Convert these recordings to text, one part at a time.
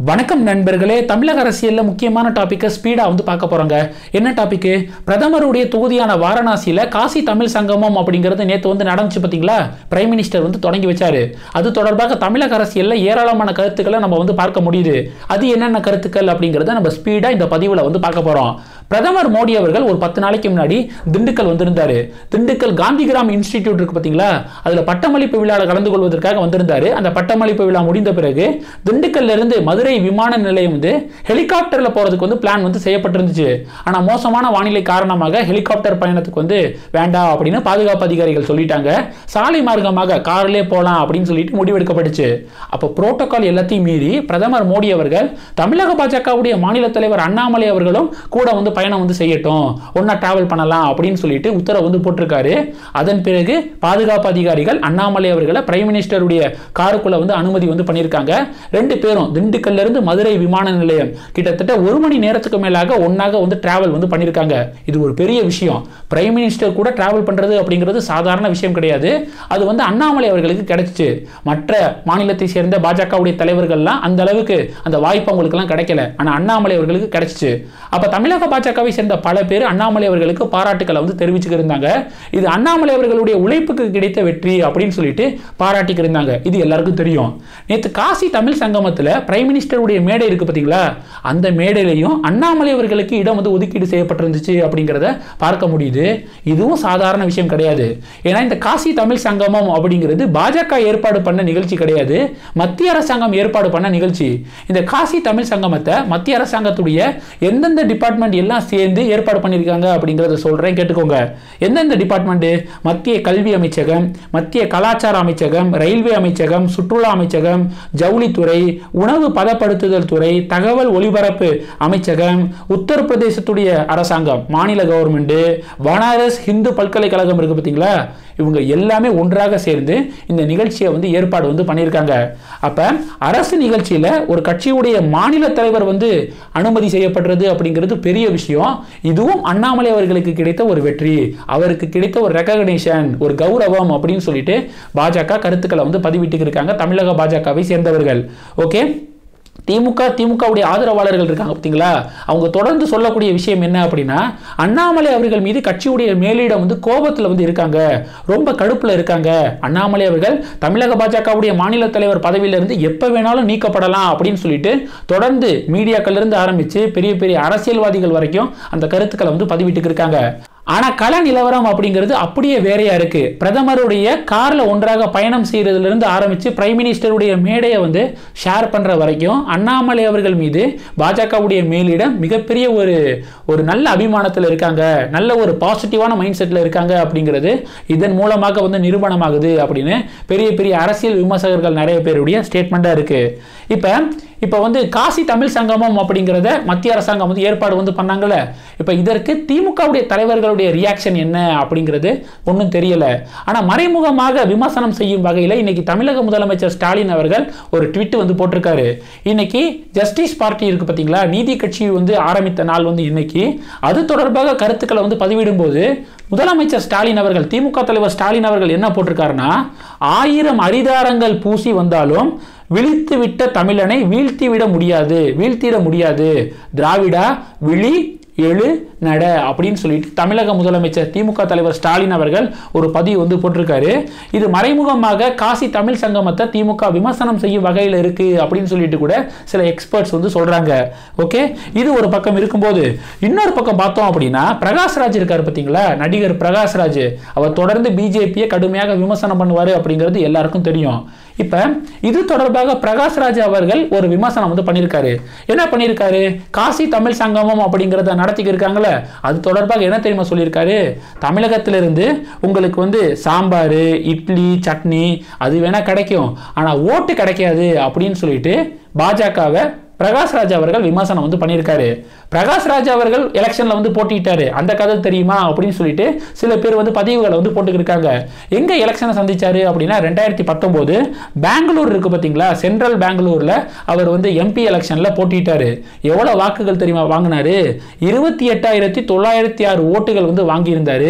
வணக்கம் நண்பர்களே தமிழக அரசியலில் முக்கியமான டாப்பிக்கை ஸ்பீடாக வந்து பார்க்க போகிறோங்க என்ன டாப்பிக்கு பிரதமருடைய தொகுதியான வாரணாசியில் காசி தமிழ் சங்கமம் அப்படிங்கிறது நேற்று வந்து நடந்துச்சு பார்த்தீங்களா பிரைம் மினிஸ்டர் வந்து தொடங்கி வச்சாரு அது தொடர்பாக தமிழக அரசியலில் ஏராளமான கருத்துக்களை நம்ம வந்து பார்க்க முடியுது அது என்னென்ன கருத்துக்கள் அப்படிங்கிறத நம்ம ஸ்பீடாக இந்த பதிவில் வந்து பார்க்க போகிறோம் பிரதமர் மோடி அவர்கள் ஒரு பத்து நாளைக்கு முன்னாடி திண்டுக்கல் வந்திருந்தாரு திண்டுக்கல் காந்திகிராம் இன்ஸ்டிடியூட் இருக்கு பார்த்தீங்களா அதில் பட்டமளிப்பு விழாவில் கலந்து கொள்வதற்காக வந்திருந்தாரு அந்த பட்டமளிப்பு விழா முடிந்த பிறகு திண்டுக்கல்ல இருந்து மதுரை விமான நிலையம் வந்து ஹெலிகாப்டர்ல போறதுக்கு வந்து பிளான் வந்து செய்யப்பட்டிருந்துச்சு ஆனா மோசமான வானிலை காரணமாக ஹெலிகாப்டர் பயணத்துக்கு வந்து வேண்டாம் அப்படின்னு பாதுகாப்பு அதிகாரிகள் சொல்லிட்டாங்க சாலை மார்க்கமாக கார்லயே போலாம் அப்படின்னு சொல்லிட்டு முடிவெடுக்கப்பட்டுச்சு அப்போ புரோட்டோகால் எல்லாத்தையும் மீறி பிரதமர் மோடி அவர்கள் தமிழக பாஜகவுடைய மாநில தலைவர் அண்ணாமலை அவர்களும் கூட வந்து பயணம் வந்து செய்யட்டும் ஒன்னா டிராவல் பண்ணலாம் அப்படின்னு சொல்லிட்டு உத்தரவு வந்து போட்டிருக்காரு அதன் பிறகு பாதுகாப்பு அதிகாரிகள் அண்ணாமலை அவர்களை பிரைம் மினிஸ்டருடைய காருக்குள்ள வந்து அனுமதி வந்து பண்ணியிருக்காங்க ரெண்டு பேரும் திண்டுக்கல்ல இருந்து மதுரை விமான நிலையம் கிட்டத்தட்ட ஒரு மணி நேரத்துக்கு மேலாக ஒன்னாக வந்து டிராவல் வந்து பண்ணியிருக்காங்க இது ஒரு பெரிய விஷயம் பிரைம் மினிஸ்டர் கூட டிராவல் பண்றது அப்படிங்கிறது சாதாரண விஷயம் கிடையாது அது வந்து அண்ணாமலை அவர்களுக்கு கிடைச்சிச்சு மற்ற மாநிலத்தை சேர்ந்த பாஜகவுடைய தலைவர்கள்லாம் அந்த அளவுக்கு அந்த வாய்ப்பு அவங்களுக்குலாம் கிடைக்கல ஆனா அண்ணாமலை அவர்களுக்கு கிடைச்சிச்சு அப்ப தமிழக பாஜகவை சேர்ந்த பல பேர் அண்ணாமலை அவர்களுக்கு பாராட்டுக்களை வந்து தெரிவிச்சுக்கிட்டு இருந்தாங்க இது அண்ணாமலை அவர்களுடைய உழைப்புக்கு கிடைத்த வெற்றி அப்படின்னு சொல்லிட்டு பாராட்டிக்கிட்டு இருந்தாங்க இது எல்லாருக்கும் தெரியும் நேற்று காசி தமிழ் சங்கமத்தில் பிரைம் மினிஸ்டருடைய மேடை இருக்கு பார்த்தீங்களா அந்த மேடையிலையும் அண்ணாமலை அவர்களுக்கு இடம் வந்து ஒதுக்கீடு செய்யப்பட்டிருந்துச்சு அப்படிங்கிறத பார்க்க முடியுது இதுவும் சாதாரண விஷயம் கிடையாது ஏன்னா இந்த காசி தமிழ் சங்கமம் அப்படிங்கிறது பாஜக ஏற்பாடு பண்ண நிகழ்ச்சி கிடையாது மத்திய அரசாங்கம் ஏற்பாடு பண்ண நிகழ்ச்சி இந்த காசி தமிழ் சங்கமத்தை மத்திய அரசாங்கத்துடைய எந்தெந்த டிபார்ட்மெண்ட் எல்லாம் சேர்ந்து ஏற்பாடு பண்ணியிருக்காங்க அப்படிங்கிறத சொல்கிறேன் கேட்டுக்கோங்க எந்தெந்த டிபார்ட்மெண்ட் மத்திய கல்வி அமைச்சகம் மத்திய கலாச்சார அமைச்சகம் ரயில்வே அமைச்சகம் சுற்றுலா அமைச்சகம் ஜவுளித்துறை உணவு பதப்படுத்துதல் துறை தகவல் ஒலிபரப்பு அமைச்சகம் உத்தரப்பிரதேசத்துடைய அரசாங்கம் மாநில கவர்மெண்ட் பனாரஸ் ஹிந்து பல்கலைக்கழகம் இருக்கு பார்த்தீங்களா இவங்க எல்லாமே ஒன்றாக சேர்ந்து இந்த நிகழ்ச்சியை வந்து ஏற்பாடு வந்து பண்ணியிருக்காங்க அப்போ அரசு நிகழ்ச்சியில் ஒரு கட்சியுடைய மாநில தலைவர் வந்து அனுமதி செய்யப்படுறது அப்படிங்கிறது பெரிய விஷயம் இதுவும் அண்ணாமலை அவர்களுக்கு கிடைத்த ஒரு வெற்றி அவருக்கு கிடைத்த ஒரு ரெக்கக்னேஷன் ஒரு கௌரவம் அப்படின்னு சொல்லிட்டு பாஜக கருத்துக்களை வந்து பதிவிட்டு இருக்காங்க தமிழக பாஜகவை சேர்ந்தவர்கள் ஓகே திமுக திமுகவுடைய ஆதரவாளர்கள் இருக்காங்க பார்த்தீங்களா அவங்க தொடர்ந்து சொல்லக்கூடிய விஷயம் என்ன அப்படின்னா அண்ணாமலை அவர்கள் மீது கட்சியுடைய மேலிடம் வந்து கோபத்தில் வந்து இருக்காங்க ரொம்ப கடுப்பில் இருக்காங்க அண்ணாமலை அவர்கள் தமிழக பாஜகவுடைய மாநில தலைவர் பதவியிலிருந்து எப்போ வேணாலும் நீக்கப்படலாம் அப்படின்னு சொல்லிட்டு தொடர்ந்து மீடியாக்கள் இருந்து ஆரம்பித்து பெரிய பெரிய அரசியல்வாதிகள் வரைக்கும் அந்த கருத்துக்களை வந்து பதிவிட்டு இருக்காங்க ஆனா கள நிலவரம் அப்படிங்கிறது அப்படியே வேறையா இருக்கு பிரதமருடைய கார்ல ஒன்றாக பயணம் செய்யறதுல இருந்து ஆரம்பிச்சு பிரைம் மினிஸ்டருடைய மேடையை வந்து ஷேர் பண்ற வரைக்கும் அண்ணாமலை அவர்கள் மீது பாஜகவுடைய மேலிடம் மிகப்பெரிய ஒரு ஒரு நல்ல அபிமானத்தில் இருக்காங்க நல்ல ஒரு பாசிட்டிவான மைண்ட் செட்டில் இருக்காங்க அப்படிங்கிறது இதன் மூலமாக வந்து நிரூபணமாகுது அப்படின்னு பெரிய பெரிய அரசியல் விமர்சகர்கள் நிறைய பேருடைய ஸ்டேட்மெண்ட்டாக இருக்கு இப்போ இப்போ வந்து காசி தமிழ் சங்கமம் அப்படிங்கிறத மத்திய அரசாங்கம் வந்து ஏற்பாடு வந்து பண்ணாங்கல்ல இப்போ இதற்கு திமுகவுடைய தலைவர்களுடைய ரியாக்ஷன் என்ன அப்படிங்கிறது ஒன்றும் தெரியல ஆனால் மறைமுகமாக விமர்சனம் செய்யும் வகையில் இன்னைக்கு தமிழக முதலமைச்சர் ஸ்டாலின் அவர்கள் ஒரு ட்விட் வந்து போட்டிருக்காரு இன்னைக்கு ஜஸ்டிஸ் பார்ட்டி இருக்கு பார்த்தீங்களா நீதி கட்சி வந்து ஆரம்பித்த நாள் வந்து இன்னைக்கு அது தொடர்பாக கருத்துக்களை வந்து பதிவிடும்போது முதலமைச்சர் ஸ்டாலின் அவர்கள் திமுக தலைவர் ஸ்டாலின் அவர்கள் என்ன போட்டிருக்காருன்னா ஆயிரம் அரிதாரங்கள் பூசி வந்தாலும் விழித்து விட்ட தமிழனை வீழ்த்தி விட முடியாது வீழ்த்திட முடியாது திராவிடா விழி எழு நட அப்படின்னு சொல்லிட்டு தமிழக முதலமைச்சர் திமுக தலைவர் ஸ்டாலின் அவர்கள் ஒரு பதிவு வந்து போட்டிருக்காரு இது மறைமுகமாக காசி தமிழ் சங்கமத்தை திமுக விமர்சனம் செய்யும் வகையில் இருக்கு அப்படின்னு சொல்லிட்டு கூட சில எக்ஸ்பர்ட்ஸ் வந்து சொல்றாங்க ஓகே இது ஒரு பக்கம் இருக்கும்போது இன்னொரு பக்கம் பார்த்தோம் அப்படின்னா பிரகாஷ்ராஜ் இருக்காரு பார்த்தீங்களா நடிகர் பிரகாஷ்ராஜ் அவர் தொடர்ந்து பிஜேபியை கடுமையாக விமர்சனம் பண்ணுவார் அப்படிங்கிறது எல்லாருக்கும் தெரியும் இப்போ இது தொடர்பாக பிரகாஷ்ராஜ் அவர்கள் ஒரு விமர்சனம் வந்து பண்ணியிருக்காரு என்ன பண்ணியிருக்காரு காசி தமிழ் சங்கமம் அப்படிங்கிறத நடத்திக்க இருக்காங்களே அது தொடர்பாக என்ன தெரியுமா சொல்லியிருக்காரு தமிழகத்திலிருந்து உங்களுக்கு வந்து சாம்பார் இட்லி சட்னி அது வேணா கிடைக்கும் ஆனால் ஓட்டு கிடைக்காது அப்படின்னு சொல்லிட்டு பாஜகவை பிரகாஷ்ராஜ் அவர்கள் விமர்சனம் வந்து பண்ணியிருக்காரு பிரகாஷ்ராஜ் அவர்கள் எலெக்ஷனில் வந்து போட்டிட்டாரு அந்த கதை தெரியுமா அப்படின்னு சொல்லிட்டு சில பேர் வந்து பதிவுகளை வந்து போட்டுக்கிருக்காங்க எங்கே எலெக்ஷனை சந்திச்சாரு அப்படின்னா ரெண்டாயிரத்தி பத்தொம்போது பெங்களூர் இருக்கு பார்த்தீங்களா சென்ட்ரல் பெங்களூரில் அவர் வந்து எம்பி எலெக்ஷனில் போட்டிட்டாரு எவ்வளோ வாக்குகள் தெரியுமா வாங்கினாரு இருபத்தி எட்டாயிரத்தி தொள்ளாயிரத்தி ஆறு ஓட்டுகள் வந்து வாங்கியிருந்தாரு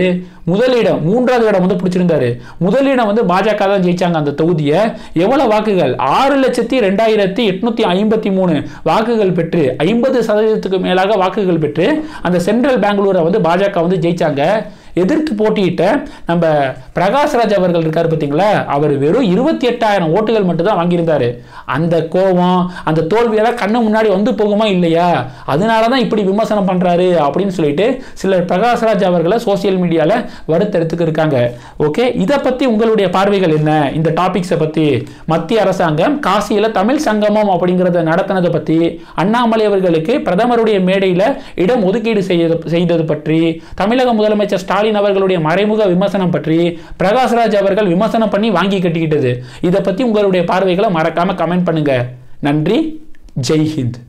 முதலிடம் மூன்றாவது இடம் வந்து பிடிச்சிருந்தாரு முதலிடம் வந்து பாஜக தான் ஜெயிச்சாங்க அந்த தொகுதியை எவ்வளவு வாக்குகள் ஆறு லட்சத்தி ரெண்டாயிரத்தி எட்நூத்தி ஐம்பத்தி மூணு வாக்குகள் பெற்று ஐம்பது சதவீதத்துக்கு மேலாக வாக்குகள் பெற்று அந்த சென்ட்ரல் பெங்களூரை வந்து பாஜக வந்து ஜெயிச்சாங்க எதிர்த்து போட்டியிட்ட நம்ம பிரகாஷ்ராஜ் அவர்கள் இருக்காரு பார்த்தீங்களா அவர் வெறும் இருபத்தி எட்டாயிரம் ஓட்டுகள் மட்டும் தான் வாங்கியிருந்தாரு அந்த கோபம் அந்த தோல்வியெல்லாம் கண்ணு முன்னாடி வந்து போகுமா இல்லையா அதனால தான் இப்படி விமர்சனம் பண்றாரு அப்படின்னு சொல்லிட்டு சிலர் பிரகாஷ்ராஜ் அவர்களை சோசியல் மீடியாவில் வருத்தெடுத்துக்கு இருக்காங்க ஓகே இதை பற்றி உங்களுடைய பார்வைகள் என்ன இந்த டாபிக்ஸை பற்றி மத்திய அரசாங்கம் காசியில் தமிழ் சங்கமம் அப்படிங்கிறத நடத்தினதை பற்றி அண்ணாமலை அவர்களுக்கு பிரதமருடைய மேடையில் இடம் ஒதுக்கீடு செய்தது செய்தது பற்றி தமிழக முதலமைச்சர் ஸ்டாலின் அவர்களுடைய மறைமுக விமர்சனம் பற்றி பிரகாஷ்ராஜ் அவர்கள் விமர்சனம் பண்ணி வாங்கி கட்டிக்கிட்டது இதை பற்றி உங்களுடைய பார்வைகளை மறக்காம கமெண்ட் பண்ணுங்க நன்றி ஜெய் ஹிந்த்